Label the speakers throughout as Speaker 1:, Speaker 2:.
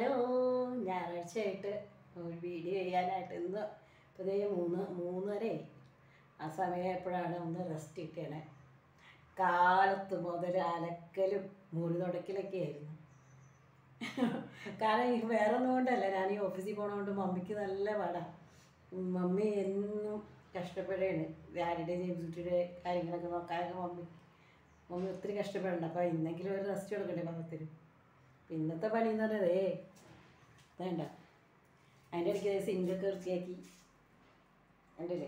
Speaker 1: hello ഞായറാഴ്ചയായിട്ട് ഒരു video ചെയ്യാനായിട്ട് ഇന്ന് ഇപ്പോൾ ദേ മൂന്ന് മൂന്നരയായി ആ സമയമായപ്പോഴാണ് ഒന്ന് റെസ്റ്റ് കിട്ടിയണേ കാലത്ത് മുതൽ അലക്കലും മുറി തുടക്കലൊക്കെ ആയിരുന്നു കാരണം ഈ വേറെ ഒന്നും കൊണ്ടല്ല ഞാൻ ഈ ഓഫീസിൽ പോണതുകൊണ്ട് മമ്മിക്ക് നല്ല പാടാണ് മമ്മി എന്നും കഷ്ടപ്പെടുകയാണ് ഡാഡിയുടെ ജെയിംസുട്ടിയുടെ കാര്യങ്ങളൊക്കെ നോക്കാനൊക്കെ മമ്മി മമ്മി ഒത്തിരി കഷ്ടപ്പെടണ്ട അപ്പോൾ ഇന്നെങ്കിലും ഒരു റെസ്റ്റ് കൊടുക്കണ്ടേ പാകത്തിന് അപ്പം ഇന്നത്തെ പണി എന്ന് പറഞ്ഞതേ വേണ്ട അതിൻ്റെ ഇടയ്ക്ക് സിങ്കൊക്കെ വൃത്തിയാക്കി കണ്ടില്ലേ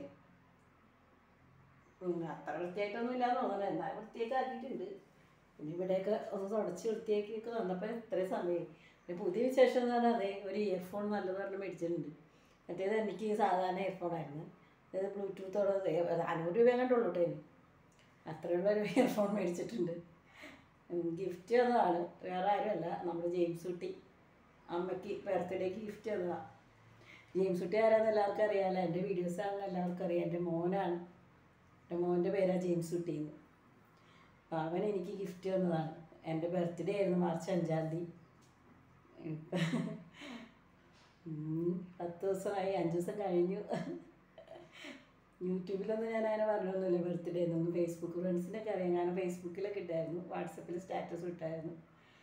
Speaker 1: ഉം, അത്ര വൃത്തിയായിട്ടൊന്നും ഇല്ലാന്ന് തോന്നണേ എന്നാൽ വൃത്തിയൊക്കെ ആക്കിയിട്ടുണ്ട് പിന്നെ ഇവിടെയൊക്കെ ഒന്ന് തുടച്ച് വൃത്തിയാക്കിയൊക്കെ വന്നപ്പോൾ ഇത്രയും സമയം പിന്നെ പുതിയ വിശേഷം എന്ന് പറഞ്ഞാൽ അതെ ഒരു ഇയർഫോൺ നല്ലത് പറഞ്ഞ് മേടിച്ചിട്ടുണ്ട് മറ്റേത് എനിക്ക് സാധാരണ ഇയർഫോണായിരുന്നു ഇത് ബ്ലൂടൂത്തോടെ അഞ്ഞൂറ് രൂപ കണ്ടുള്ളൂ കേട്ടോ ഇതിന് അത്രയുള്ള ഒരു ഇയർഫോൺ മേടിച്ചിട്ടുണ്ട് ഗിഫ്റ്റ് തന്നതാണ് വേറെ ആരുമല്ല നമ്മുടെ ജെയിംസ് കുട്ടി അമ്മയ്ക്ക് ബർത്ത്ഡേക്ക് ഗിഫ്റ്റ് തന്നതാണ് ജെയിംസ് കുട്ടി ആരാന്ന് എല്ലാവർക്കും അറിയാമല്ലോ എൻ്റെ വീഡിയോസ് ആണെന്ന് എല്ലാവർക്കും അറിയാം എൻ്റെ മോനാണ് എൻ്റെ മോൻ്റെ പേരാണ് ജെയിംസ് കുട്ടി എന്ന് അപ്പോൾ അവൻ എനിക്ക് ഗിഫ്റ്റ് തന്നതാണ് എൻ്റെ ബർത്ത്ഡേ ആയിരുന്നു മാർച്ച് അഞ്ചാം തീയതി ഇപ്പം ഉം, പത്ത് ദിവസമായി അഞ്ച് ദിവസം കഴിഞ്ഞു യൂട്യൂബിലൊന്നും ഞാൻ അങ്ങനെ പറഞ്ഞൊന്നുമില്ല ബർത്ത്ഡേ എന്നൊന്നും ഫേസ്ബുക്ക് ഫ്രണ്ട്സിനൊക്കെ അറിയാം ഞാൻ ഫേസ്ബുക്കിലൊക്കെ ഇട്ടായിരുന്നു വാട്സപ്പിൽ സ്റ്റാറ്റസ് ഇട്ടായിരുന്നു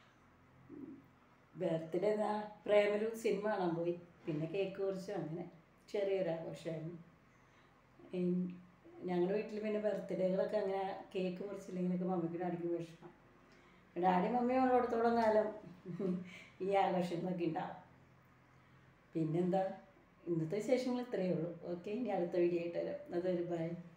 Speaker 1: ബർത്ത്ഡേ എന്നാ പ്രേമലു സിനിമ കാണാൻ പോയി പിന്നെ കേക്ക് കുറിച്ചു അങ്ങനെ ചെറിയൊരു ആഘോഷമായിരുന്നു ഞങ്ങളുടെ വീട്ടിൽ പിന്നെ ബർത്ത്ഡേകളൊക്കെ അങ്ങനെ കേക്ക് മുറിച്ചില്ലെങ്കിലൊക്കെ മമ്മിക്ക് ഡാഡിക്ക് വിഷമം ഡാഡി മമ്മി ഉള്ളിടത്തോളം കാലം ഈ ആഘോഷങ്ങളൊക്കെ ഉണ്ടാവും പിന്നെന്താ ഇന്നത്തെ വിശേഷങ്ങൾ ഇത്രയേ ഉള്ളൂ ഓക്കെ ഇനി അടുത്ത വീഡിയോ ആയിട്ട് വരാം അതൊരു ബൈ